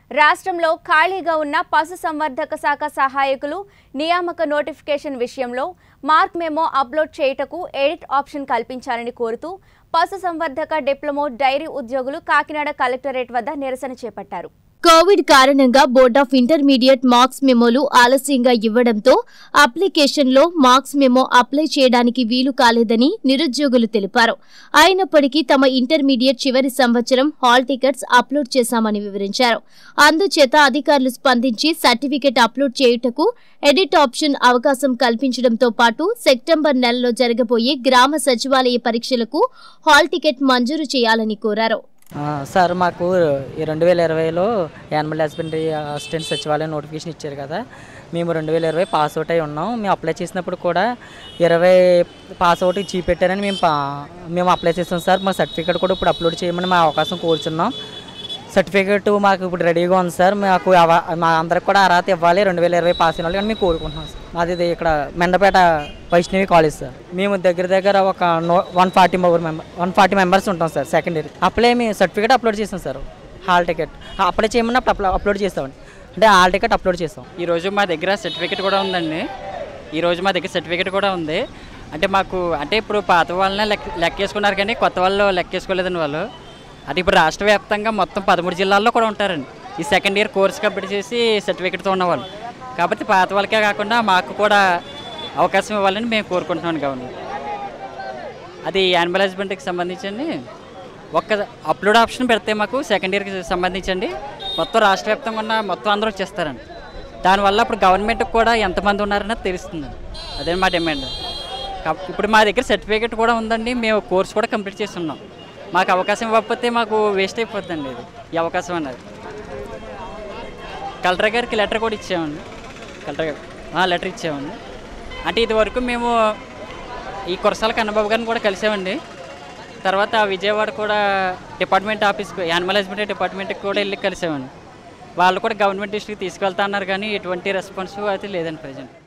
రాష్ట్రంలో ఖాళీగా ఉన్న పశుసంవర్ధక శాఖ సహాయకులు నియామక నోటిఫికేషన్ విషయంలో మార్క్ మెమో అప్లోడ్ చేయుటకు ఎడిట్ ఆప్షన్ కల్పించాలని కోరుతూ పశుసంవర్ధక డిప్లొమో డైరీ ఉద్యోగులు కాకినాడ కలెక్టరేట్ వద్ద నిరసన చేపట్టారు కోవిడ్ కారణంగా బోర్డ్ ఆఫ్ ఇంటర్మీడియట్ మార్క్స్ మెమోలు ఆలస్యంగా ఇవ్వడంతో అప్లికేషన్లో మార్క్స్ మెమో అప్లై చేయడానికి వీలు కాలేదని నిరుద్యోగులు తెలిపారు అయినప్పటికీ తమ ఇంటర్మీడియట్ చివరి సంవత్సరం హాల్ టికెట్స్ అప్లోడ్ చేశామని వివరించారు అందుచేత అధికారులు స్పందించి సర్టిఫికెట్ అప్లోడ్ చేయుటకు ఎడిట్ ఆప్షన్ అవకాశం కల్పించడంతో పాటు సెప్టెంబర్ నెలలో జరగబోయే గ్రామ సచివాలయ పరీక్షలకు హాల్ టికెట్ మంజూరు చేయాలని కోరారు ఆ, సార్ మాకు ఈ రెండు వేల ఇరవైలో యానిమల్ హస్బెండరీ అసిస్టెంట్ సచివాలయం నోటిఫికేషన్ ఇచ్చారు కదా మేము రెండు వేల ఇరవై పాస్ అవుట్ అయి ఉన్నాం మేము అప్లై చేసినప్పుడు కూడా ఇరవై పాస్ అవుట్ చూపెట్టారని మేము పా- మేము అప్లై చేస్తాం సార్ మా సర్టిఫికేట్ కూడా ఇప్పుడు అప్లోడ్ చేయమని మా అవకాశం కోరుచున్నాం సర్టిఫికేట్ మాకు ఇప్పుడు రెడీగా ఉంది సార్ మాకు అవ- మా అందరికి కూడా అర్హత ఇవ్వాలి రెండు వేల ఇరవై పాస్ అయిన వాళ్ళు కానీ మేము కోరుకుంటున్నాం సార్ మాది ఇది ఇక్కడ మెండపేట వైష్ణవి కాలేజ్ సార్ మేము దగ్గర దగ్గర ఒక one forty member one forty members ఉంటాం సార్ సెకండ్ ఇయర్ అప్లై మేము సర్టిఫికేట్ అప్లోడ్ చేసాం సార్ హాల్ టికెట్ అప్లై చేయమని అప్పుడు అప్లో- అప్లోడ్ చేస్తామండి అంటే హాల్ టికెట్ అప్లోడ్ చేస్తాం ఈరోజు మా దగ్గర సర్టిఫికేట్ కూడా ఉందండి ఈరోజు మా దగ్గర సర్టిఫికేట్ కూడా ఉంది అంటే మాకు అంటే ఇప్పుడు పాత వాళ్ళనే లెక్క లెక్కేసుకున్నారు కానీ కొత్త వాళ్ళు లెక్కేసుకోలేదండి వాళ్ళు అంటే ఇప్పుడు రాష్ట్ర వ్యాప్తంగా మొత్తం పదమూడు జిల్లాల్లో కూడా ఉంటారండి ఈ సెకండ్ ఇయర్ కోర్స్ కంప్లీట్ చేసి సర్టిఫికేట్తో ఉన్నవాళ్ళు కాబట్టి పాత వాళ్ళకే కాకుండా మాకు కూడా అవకాశం ఇవ్వాలని మేము కోరుకుంటున్నాం గవర్నమెంట్ అది యానిమల్ హస్బెండరీకి సంబంధించండి ఒక్క అప్లోడ్ ఆప్షన్ పెడితే మాకు సెకండ్ ఇయర్కి సంబంధించండి మొత్తం రాష్ట్ర వ్యాప్తంగా ఉన్న మొత్తం అందరూ వచ్చేస్తారండి దానివల్ల ఇప్పుడు గవర్నమెంట్కి కూడా ఎంతమంది ఉన్నారన్నది తెలుస్తుంది అదే మా డిమాండ్ కాప్- ఇప్పుడు మా దగ్గర సర్టిఫికేట్ కూడా ఉందండి మేము కోర్స్ కూడా కంప్లీట్ చేస్తున్నాం మాకు అవకాశం ఇవ్వకపోతే మాకు వేస్ట్ అయిపోతుందండి ఇది ఈ అవకాశం అన్నది కలెక్టర్ గారికి లెటర్ కూడా ఇచ్చామండి కలెక్టర్ గారు లెటర్ ఇచ్చామండి అంటే ఇది వరకు మేము ఈ కురసాల కన్నబాబు గారిని కూడా కలిసామండి తర్వాత విజయవాడ కూడా డిపార్ట్మెంట్ ఆఫీస్కి యానిమల్ హస్బెండరీ డిపార్ట్మెంట్కి కూడా వెళ్ళి కలిసామండి వాళ్ళు కూడా గవర్నమెంట్ డిస్ట్రిక్ట్ తీసుకెళ్తా అన్నారు కానీ ఎటువంటి రెస్పాన్స్ అయితే లేదండి ప్రజెంట్